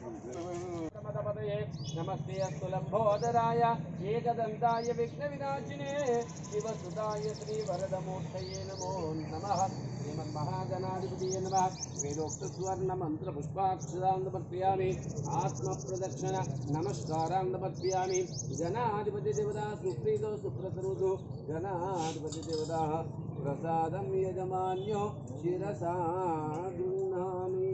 ప్రమదపదయే నమస్తే అస్తు లంబోదరాయ ఏకదంతాయ విఘ్న వినాశినే శివసుతాయ శ్రీ వరదమూర్తయే నమో నమః శ్రీమన్మహాగణాధిపతియే నమః వేదోక్త సువర్ణ మంత్ర పుష్పాక్షరాందపర్పయామి ఆత్మ ప్రదక్షిణ నమస్కారాందపర్పయామి గణాధిపతి దేవతా సుప్రీతో సుప్రసరుదు గణాధిపతి దేవతా ప్రసాదం యజమాన్యో శిరసా గృహామి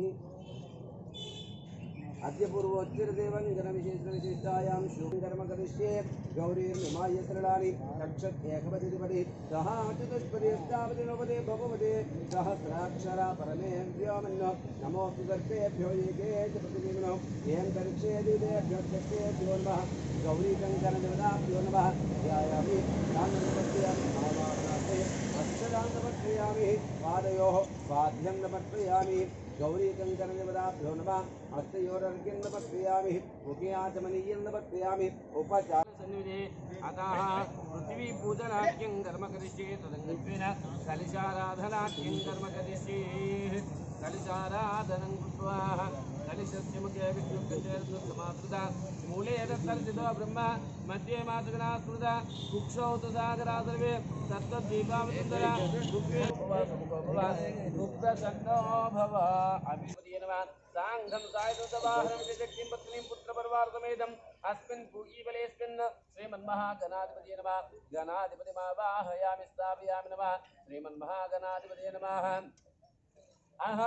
अद्य पूर्वोच्चरदेवङ्गनविशेषविशिष्टायां शुभकर्म करिष्ये गौरीर्निमाय सरलानि रक्षत् एकपदिपदे सः चतुष्पदे अष्टापदिनोपदे भगवते सहस्राक्षरा परमे व्योमन्नो नमोऽस्तु गर्भेभ्यो एके च प्रतिदिनो येन करिष्ये दिवेभ्यो शक्तेभ्यो नमः गौरीकङ्कणदेवताभ्यो नमः ध्यायामि दानपत्यामि भावानाथे अक्षरान्तपत्रयामि पादयोः पाद्यं नमर्पयामि गौरीकङ्कणदेवताभ्यो नमः हस्तयोरर्घ्यं नमस्कृयामि मुखे आचमनीयं नमस्कृयामि उपचारसन्निधे अतः पृथिवीपूजनाख्यं कर्म करिष्ये तदङ्गत्वेन कलिशाराधनाख्यं कर्म करिष्ये कलिशाराधनं कृत्वा कलिशस्य मुखे विद्युत्कचेर्दुःखमातृता मूले तत्तर्जितो ब्रह्म मध्ये मातृगणा स्मृता कुक्षौ तदागरा सर्वे तत्तद्दीपावसुन्दरा दुःखे दुःखसन्नो भव अभिपदीय नमः साङ्घं सायुधवाहनं च शक्तिं पत्नीं पुत्रपर्वार्थमेदम् अस्मिन् पूगीबलेऽस्मिन् श्रीमन्महागणाधिपतये नमः गणाधिपतिमावाहयामि स्थापयामि नमः श्रीमन्महागणाधिपतये नमः आहा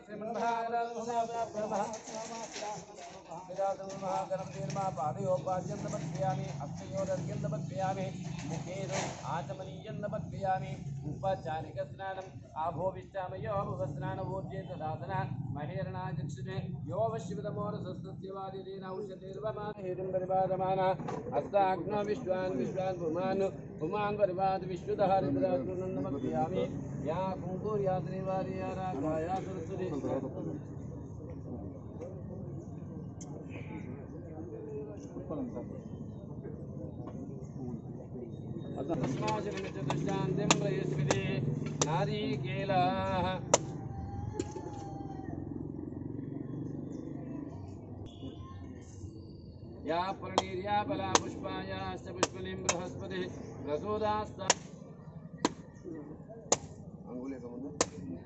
श्रीमन्महागणपतिर्मा पादयोपाद्यं नमस्कृयामि हस्तयोरर्घ्यं नमस्कृयामि मुखेनो आचमनीयं नमस्कृयामि उपचारिकस्नानम् आभोविष्टामयो भुवस्नानवोर्जे ददातन महेरणाचक्षुने यो वश्यविदमोरसस्तस्यवादितेन औषधेर्वमानेरिं परिपादमान हस्ताग्नो विश्वान् विश्वान् पुमान् पुमान् परिपाद विश्वतः हरिद्रासुरं नमस्कृयामि या कुङ्कुर्या त्रिवार्या रागाया सरस्वती अस्माशरणचतुष्टान्तिं प्रयस्मिते नारीकेलाः या प्रणीर्या बला पुष्पायाश्च पुष्पलिं बृहस्पतिः प्रसोदास्ता अंगुले का मुंडा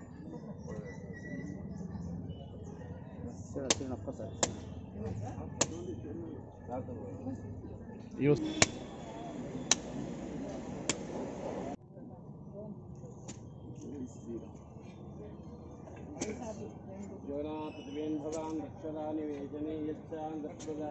योना पृथिवीन् भवान् रक्षदा निवेशने यच्चान् रक्षदा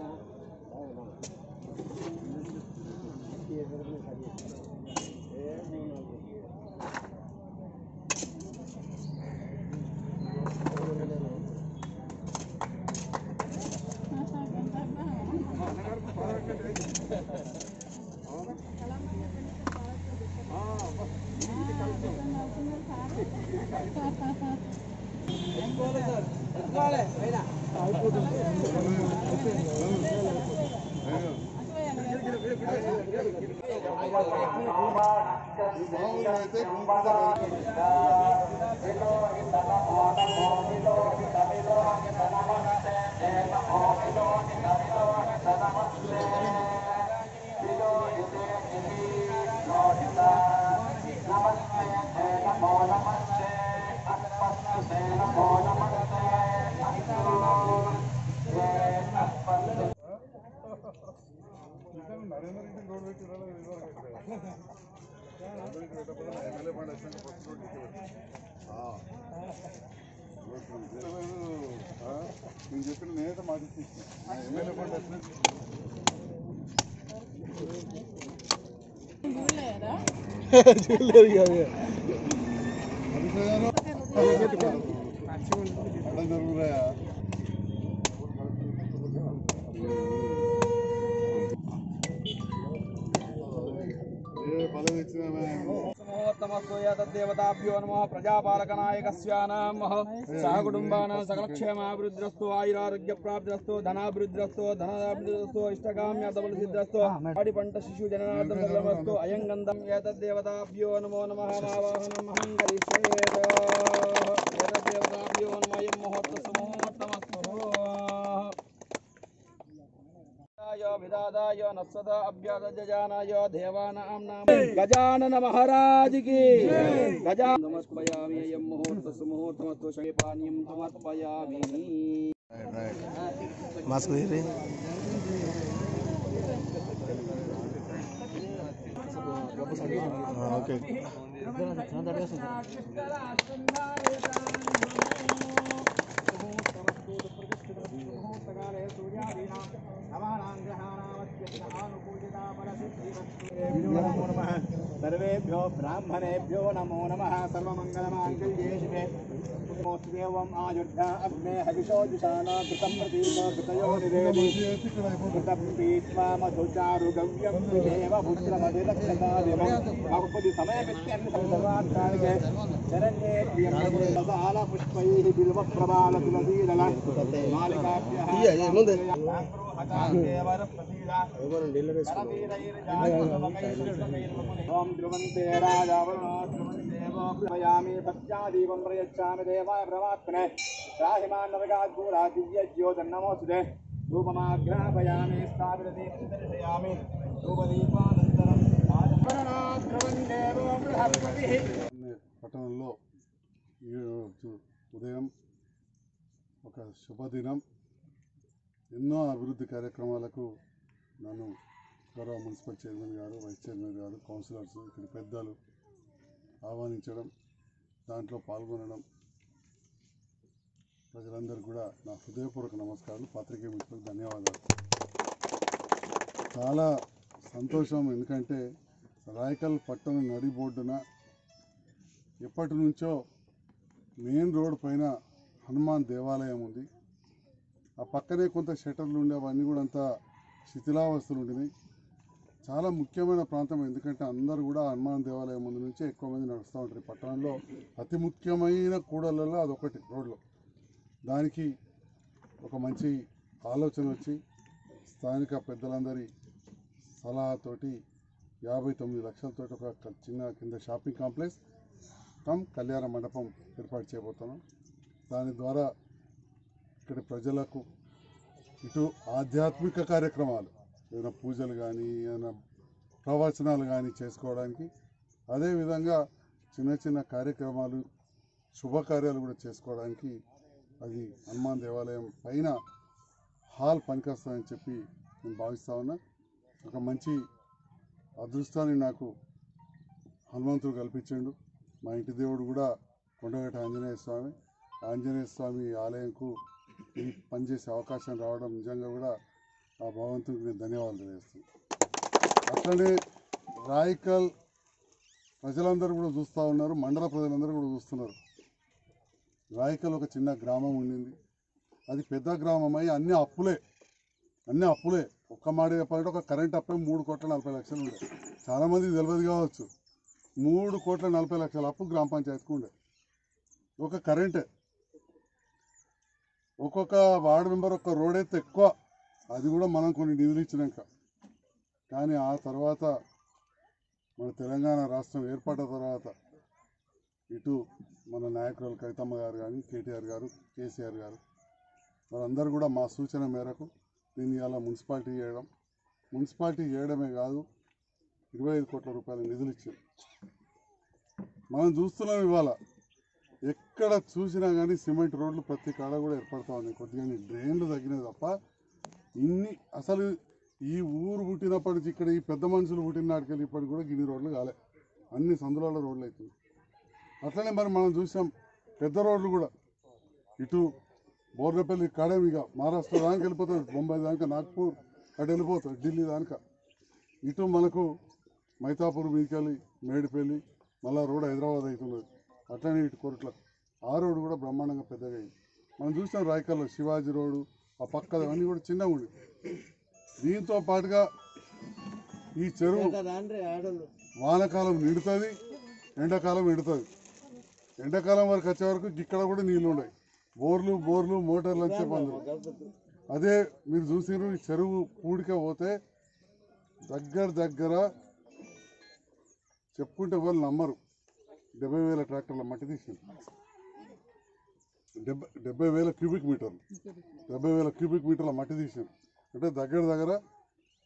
నరేంద్ర రెడ్డి రోడ్ పెట్టి ఇదివరకు అందరికి పెట్టకపోతే నా ఎమ్మెల్యే ఫండ్ వచ్చినాక ఫస్ట్ రోడ్ నేను చెప్పిన నేత మాట ఇచ్చేసిన నా ఎమ్మెల్యే ఫండ్ వచ్చినాక అడ్డం జరుగురా ఏ పదవి ఇచ్చినా సమోత్తమస్తు యతద్దేవతాభ్యో నమః ప్రజాపాలకనాయకస్య నమః సహకుటుంబానాం సకలక్షేమాభివృద్ధిరస్తు ఆయురారోగ్యప్రాప్తిరస్తు ధనాభివృద్ధిరస్తు ధనాభివృద్ధిరస్తు ఇష్టకామ్య సిద్ధిరస్తు పాడి పంట శిశు జననార్థం సర్వమస్తు అయం గంధం ఏతద్దేవతాభ్యో నమో నమః మావాహనం మహం కరిష్యేత ఏతద్దేవతాభ్యో నమో అయం ముహూర్త సుముహూర్తమస్తు శ్రీయాయ నత్సదా అభ్యాదజానాయ దేవానాం నామ గజానన మహారాజ్ కి గజా నమస్పయామి అయం ముహూర్త సుముహూర్తమస్తు శైపాన్యం సమర్పయామి మాస్క్ తీరి ఓకే సర్వేభ్యో బ్రాహ్మణేభ్యో నమో నమ సర్వమంగళమాంగళ్యే శివే దేవం ఆయుర్ధ అగ్నే హవిషో జుషానా కృతం ప్రతీక కృతయో నివేది కృతం పీత్వా మధుచారు గవ్యం దేవ పుత్రమధిరక్షతాదివం భగవతి సమయమిత్యన్ని సర్వార్థానికే శరణ్యే ప్రియంబదే సదాల పుష్పైః బిల్వ ప్రభాల తులసీదళ మాలికాభ్యః ముందే. దేవర ప్రసీద ఓం ధ్రువంతే రాజావరుణో ధ్రువందేవో ప్రయామి పత్యాదీపం ప్రయచ్చామి దేవాయ ప్రమాత్మనే రాహిమాన్ నరగాద్భూరా దివ్యజ్యోతిర్నమోస్తుతే ధూపమాఘ్రాపయామి స్థాపితదీపం దర్శయామి ధూపదీపానంతరం ధ్రువందేవో బృహస్పతిః అనే పట్టణంలో ఈరోజు ఉదయం ఒక శుభదినం ఎన్నో అభివృద్ధి కార్యక్రమాలకు నన్ను గౌరవ మున్సిపల్ చైర్మన్ గారు వైస్ చైర్మన్ గారు కౌన్సిలర్స్ ఇక్కడ పెద్దలు ఆహ్వానించడం దాంట్లో పాల్గొనడం ప్రజలందరూ కూడా నా హృదయపూర్వక నమస్కారాలు పాత్రికేయ మిత్రులకు ధన్యవాదాలు చాలా సంతోషం ఎందుకంటే రాయకల్ పట్టణ నడిబొడ్డున ఎప్పటి నుంచో మెయిన్ రోడ్ పైన హనుమాన్ దేవాలయం ఉంది ఆ పక్కనే కొంత షటర్లు ఉండే అవన్నీ కూడా అంతా శిథిలావస్థలు ఉండినాయి చాలా ముఖ్యమైన ప్రాంతం ఎందుకంటే అందరూ కూడా హనుమాన్ దేవాలయం ముందు నుంచి ఎక్కువ మంది నడుస్తూ ఉంటారు ఈ పట్టణంలో అతి ముఖ్యమైన కూడలలో అదొకటి రోడ్లో దానికి ఒక మంచి ఆలోచన వచ్చి స్థానిక పెద్దలందరి సలహాతోటి యాభై తొమ్మిది లక్షలతోటి ఒక క- చిన్న కింద షాపింగ్ కాంప్లెక్స్ కమ్ కళ్యాణ మండపం ఏర్పాటు చేయబోతున్నాం దాని ద్వారా ఇక్కడ ప్రజలకు ఇటు ఆధ్యాత్మిక కార్యక్రమాలు ఏదైనా పూజలు కానీ ఏదైనా ప్రవచనాలు కానీ చేసుకోవడానికి అదేవిధంగా చిన్న చిన్న కార్యక్రమాలు శుభకార్యాలు కూడా చేసుకోవడానికి అది హనుమాన్ దేవాలయం పైన హాల్ పనికొస్తుందని చెప్పి నేను భావిస్తా ఉన్నా ఒక మంచి అదృష్టాన్ని నాకు హనుమంతుడు కల్పించాడు మా ఇంటి దేవుడు కూడా కొండగట్ట ఆంజనేయ స్వామి ఆంజనేయ స్వామి ఆలయంకు ఈ పనిచేసే అవకాశం రావడం నిజంగా కూడా ఆ భగవంతుడికి నేను ధన్యవాదాలు తెలియజేస్తున్నాను అట్లనే రాయకల్ ప్రజలందరూ కూడా చూస్తూ ఉన్నారు మండల ప్రజలందరూ కూడా చూస్తున్నారు రాయకల్ ఒక చిన్న గ్రామం ఉండింది అది పెద్ద గ్రామం అయి అన్ని అప్పులే అన్ని అప్పులే ఒక్క మాట చెప్పాలంటే ఒక కరెంట్ అప్పే మూడు కోట్ల నలభై లక్షలు ఉండే చాలామందికి తెలియదు కావచ్చు మూడు కోట్ల నలభై లక్షల అప్పు గ్రామ పంచాయతీకి ఉండే ఒక కరెంటే ఒక్కొక్క వార్డు మెంబర్ ఒక్క రోడ్ అయితే ఎక్కువ అది కూడా మనం కొన్ని నిధులు ఇచ్చినాక కానీ ఆ తర్వాత మన తెలంగాణ రాష్ట్రం ఏర్పడ్డ తర్వాత ఇటు మన నాయకురాలు కవితమ్మ గారు కానీ కేటీఆర్ గారు కేసీఆర్ గారు వారందరూ కూడా మా సూచన మేరకు దీన్ని ఇలా మున్సిపాలిటీ చేయడం మున్సిపాలిటీ చేయడమే కాదు ఇరవై ఐదు కోట్ల రూపాయల నిధులు ఇచ్చారు మనం చూస్తున్నాం ఇవాళ ఎక్కడ చూసినా కానీ సిమెంట్ రోడ్లు ప్రతి కాడ కూడా ఏర్పడతా ఉన్నాయి కొద్దిగా డ్రైన్లు తగ్గినాయి తప్ప ఇన్ని అసలు ఈ ఊరు పుట్టినప్పటి నుంచి ఇక్కడ ఈ పెద్ద మనుషులు పుట్టిన నాటికెళ్ళి ఇప్పటికి కూడా గిన్ని రోడ్లు కాలే అన్ని సందులలో రోడ్లు అవుతుంది అట్లనే మరి మనం చూసాం పెద్ద రోడ్లు కూడా ఇటు బోర్నపల్లి కడెం ఇక మహారాష్ట్ర దానికి వెళ్ళిపోతుంది బొంబాయి దాకా నాగ్పూర్ అటు వెళ్ళిపోతుంది ఢిల్లీ దాకా ఇటు మనకు మైతాపూర్ మీదకెళ్ళి మేడిపల్లి మళ్ళా రోడ్ హైదరాబాద్ అవుతున్నది అట్లనే ఇటు కొరట్ల ఆ రోడ్డు కూడా బ్రహ్మాండంగా పెద్దగా అయింది మనం చూసాం రాయకల్లో శివాజీ రోడ్డు ఆ పక్కన అన్నీ కూడా చిన్నగా ఉండి దీంతో పాటుగా ఈ చెరువు వానాకాలం నిండుతుంది ఎండాకాలం ఎండుతుంది ఎండాకాలం వరకు వచ్చే వరకు ఇక్కడ కూడా నీళ్లు ఉన్నాయి బోర్లు బోర్లు మోటార్లు అని చెప్పి అందరూ అదే మీరు చూసినారు ఈ చెరువు పూడిక పోతే దగ్గర దగ్గర చెప్పుకుంటే వాళ్ళు నమ్మరు డెబ్బై వేల ట్రాక్టర్ల మట్టి తీసింది డెబ్బై డెబ్బై వేల క్యూబిక్ మీటర్లు డెబ్బై వేల క్యూబిక్ మీటర్ల మట్టి తీసింది అంటే దగ్గర దగ్గర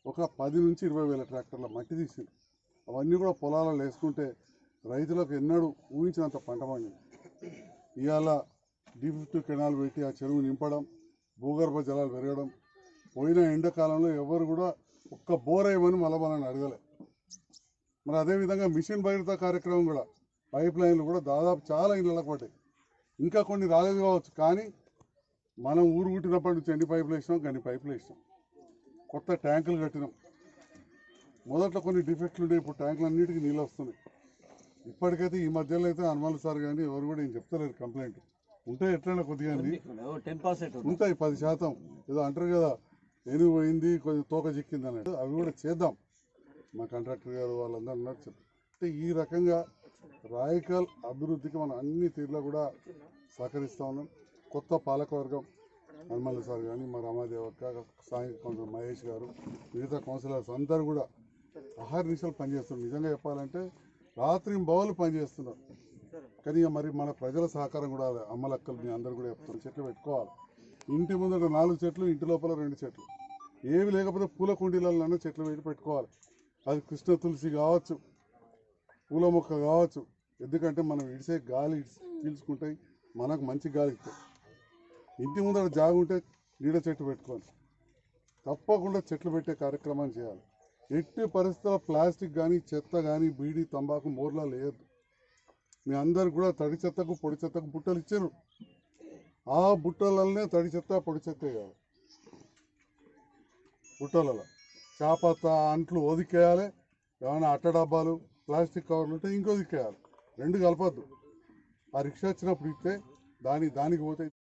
ఒక పది నుంచి ఇరవై వేల ట్రాక్టర్ల మట్టి తీసింది అవన్నీ కూడా పొలాలలో వేసుకుంటే రైతులకు ఎన్నడూ ఊహించినంత పంట పండింది ఇవాళ డీ ఫిఫ్టీ కెనాల్ పెట్టి ఆ చెరువు నింపడం భూగర్భ జలాలు పెరగడం పోయిన ఎండాకాలంలో ఎవరు కూడా ఒక్క బోర్ వేయమని మళ్ళీ మనల్ని అడగలే మరి అదేవిధంగా మిషన్ భగీరథ కార్యక్రమం కూడా పైప్ లైన్లు కూడా దాదాపు చాలా ఇళ్ళకి పడ్డాయి ఇంకా కొన్ని రాలేదు కావచ్చు కానీ మనం ఊరు పుట్టినప్పటి నుంచి ఎన్ని పైపులు వేసినాం గన్ని పైపులు వేసినాం కొత్త ట్యాంకులు కట్టినాం మొదట్లో కొన్ని డిఫెక్ట్లు ఉండే ఇప్పుడు ట్యాంకులు అన్నిటికీ నీళ్ళు వస్తున్నాయి ఇప్పటికైతే ఈ మధ్యలో అయితే హనుమాన్ సార్ కానీ ఎవరు కూడా ఏం చెప్తలేరు కంప్లైంట్ ఉంటే ఎట్లయినా కొద్దిగా అండి టెన్ పర్సెంట్ ఉంటాయి పది శాతం ఏదో అంటారు కదా ఏనుగు పోయింది కొంచెం తోక చిక్కింది అనేది అవి కూడా చేద్దాం మా కాంట్రాక్టర్ గారు వాళ్ళందరూ ఉన్నారు చెప్ అంటే ఈ రకంగా రాయకల్ అభివృద్ధికి మనం అన్ని తీరులో కూడా సహకరిస్తా ఉన్నాం కొత్త పాలకవర్గం హనుమల్ సార్ కానీ మా రామాదేవక్క సాయి కౌన్సిలర్ మహేష్ గారు మిగతా కౌన్సిలర్స్ అందరూ కూడా అహర్నిశలు పనిచేస్తున్నారు నిజంగా చెప్పాలంటే రాత్రి బౌలు పనిచేస్తున్నారు కానీ ఇక మరి మన ప్రజల సహకారం కూడా అదే. అమ్మలక్కలు మీ అందరు కూడా చెప్తారు చెట్లు పెట్టుకోవాలి ఇంటి ముందర నాలుగు చెట్లు ఇంటి లోపల రెండు చెట్లు ఏవి లేకపోతే పూల కుండీలలోనే చెట్లు పెట్టి పెట్టుకోవాలి అది కృష్ణ తులసి కావచ్చు పూల మొక్క కావచ్చు ఎందుకంటే మనం ఇడిసే గాలి ఇడిసి పీల్చుకుంటాయి మనకు మంచి గాలి ఇస్తాయి ఇంటి ముందర జాగు ఉంటే నీడ చెట్టు పెట్టుకోండి తప్పకుండా చెట్లు పెట్టే కార్యక్రమాన్ని చేయాలి ఎట్టి పరిస్థితుల్లో ప్లాస్టిక్ కానీ చెత్త కానీ బీడీ తంబాకు మోర్లా లేదు మీ అందరు కూడా తడి చెత్తకు పొడి చెత్తకు బుట్టలు ఇచ్చారు ఆ బుట్టలనే తడి చెత్త పొడి చెత్త వేయాలి బుట్టలలో చేపత్త అంట్లు ఒదికేయాలి ఏమైనా అట్ట డబ్బాలు ప్లాస్టిక్ కవర్లు ఉంటే ఇంకో దిక్కేయాలి రెండు కలపద్దు ఆ రిక్షా వచ్చినప్పుడు ఇస్తే దాని దానికి పోతే